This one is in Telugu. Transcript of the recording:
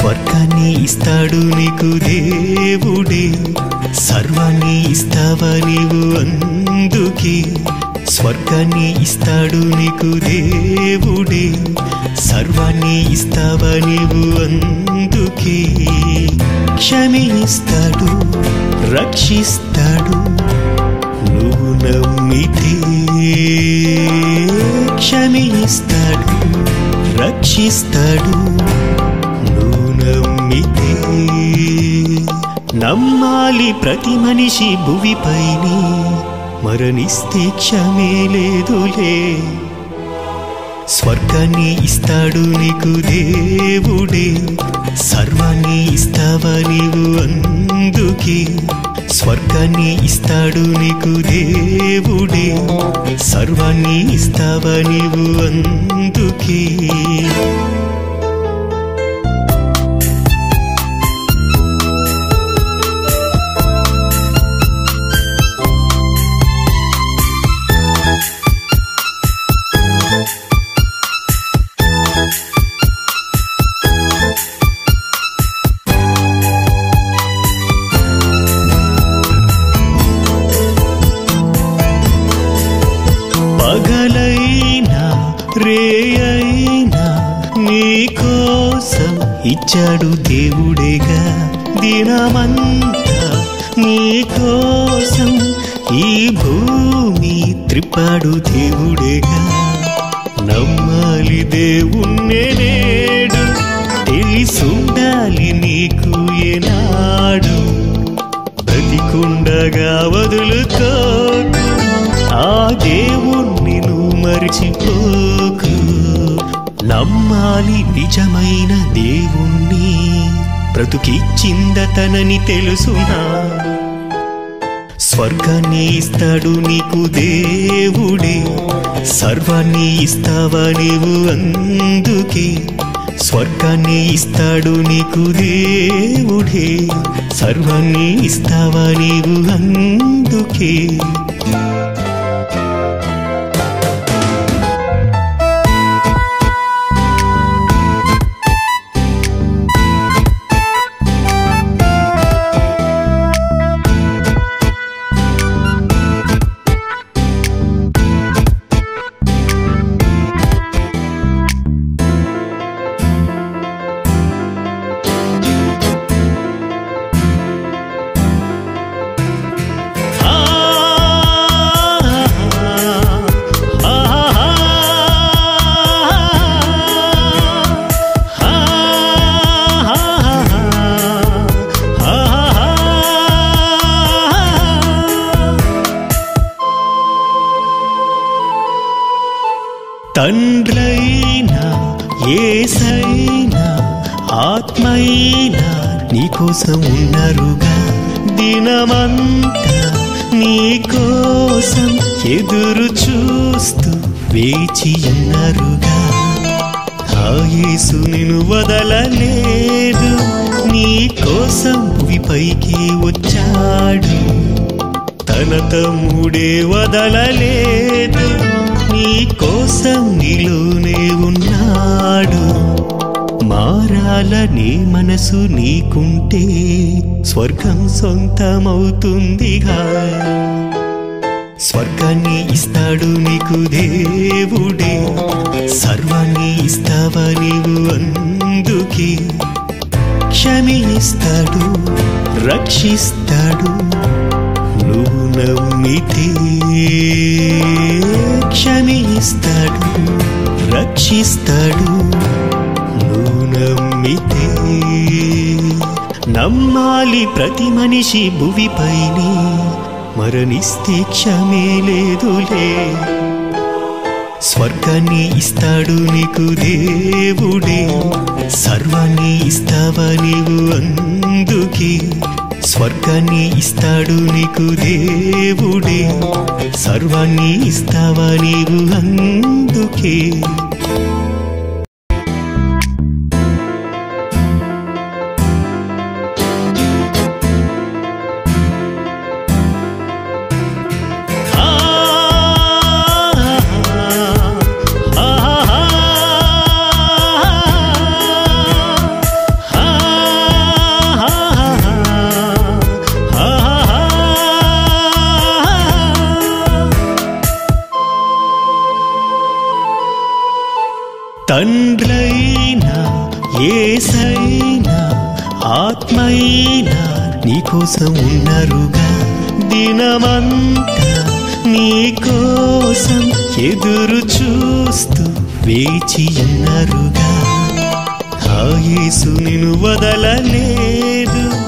స్వర్గాన్ని ఇస్తాడు నీకు దేవుడే సర్వాన్ని ఇస్తావా నీవు అందుకే స్వర్గాన్ని ఇస్తాడు నీకు దేవుడే సర్వాన్ని ఇస్తావా నీవు అందుకే క్షమిస్తాడు రక్షిస్తాడు నువ్వు నమ్మితే క్షమిస్తాడు రక్షిస్తాడు నువ్వు నమ్మితే నమ్మాలి ప్రతి మనిషి భువిపైనే మరణిస్తే క్షమే లేదులే స్వర్గాన్ని ఇస్తాడు నీకు దేవుడే సర్వాన్ని ఇస్తావా నీవు అందుకే స్వర్గాన్ని ఇస్తాడు నీకు దేవుడే సర్వాన్ని ఇస్తావా నీవు అందుకే పగలైనా రేయైనా నీ కోసం ఇచ్చాడు దేవుడేగా దినమంతా నీ కోసం ఈ భూమి త్రిప్పాడు దేవుడేగా నమ్మాలి దేవుణ్ణే నేడు తెలిసుండాలి నీకు ఏనాడు బ్రతికుండగా వదులుకోకు ఆ దేవుణ్ణి నువ్వు మరిచిపోకు నమ్మాలి నిజమైన దేవుణ్ణి బ్రతుకిచ్చిందతనని తెలుసునా స్వర్గాన్ని ఇస్తాడు నీకు దేవుడే సర్వాన్ని ఇస్తావా నీవు అందుకే స్వర్గాన్ని ఇస్తాడు నీకు దేవుడే సర్వాన్ని ఇస్తావా నీవు అందుకే తండ్రైనా ఏసైనా ఆత్మైనా నీకోసం ఉన్నారుగా దినమంతా నీకోసం ఎదురు చూస్తూ వేచి ఉన్నారుగా ఆ యేసు నిన్ను వదలలేదు నీ కోసం భూమిపైకి వచ్చాడు తన తమ్ముడే వదలలేదు నీ కోసం నీలోనే ఉన్నాడు మారాలనే మనసు నీకుంటే స్వర్గం సొంతమవుతుందిగా స్వర్గాన్ని ఇస్తాడు నీకు దేవుడే సర్వాన్ని ఇస్తావా నీవు అందుకే క్షమిస్తాడు రక్షిస్తాడు నువ్వు నమ్మితే క్షమిస్తాడు రక్షిస్తాడు నువ్వు నమ్మితే నమ్మాలి ప్రతి మనిషి భువిపైనే మరణిస్తే క్షమే లేదులే స్వర్గాన్ని ఇస్తాడు నీకు దేవుడే సర్వాన్ని ఇస్తావా నీవు అందుకే స్వర్గాన్ని ఇస్తాడు నీకు దేవుడే సర్వాన్ని ఇస్తావా నీవు అందుకే ఆ తండ్రైనా ఏసైనా ఆత్మైనా నీకోసం ఉన్నారుగా దినమంతా నీకోసం ఎదురు చూస్తూ వేచి ఉన్నారుగా ఆ యేసు నిన్ను వదలలేదు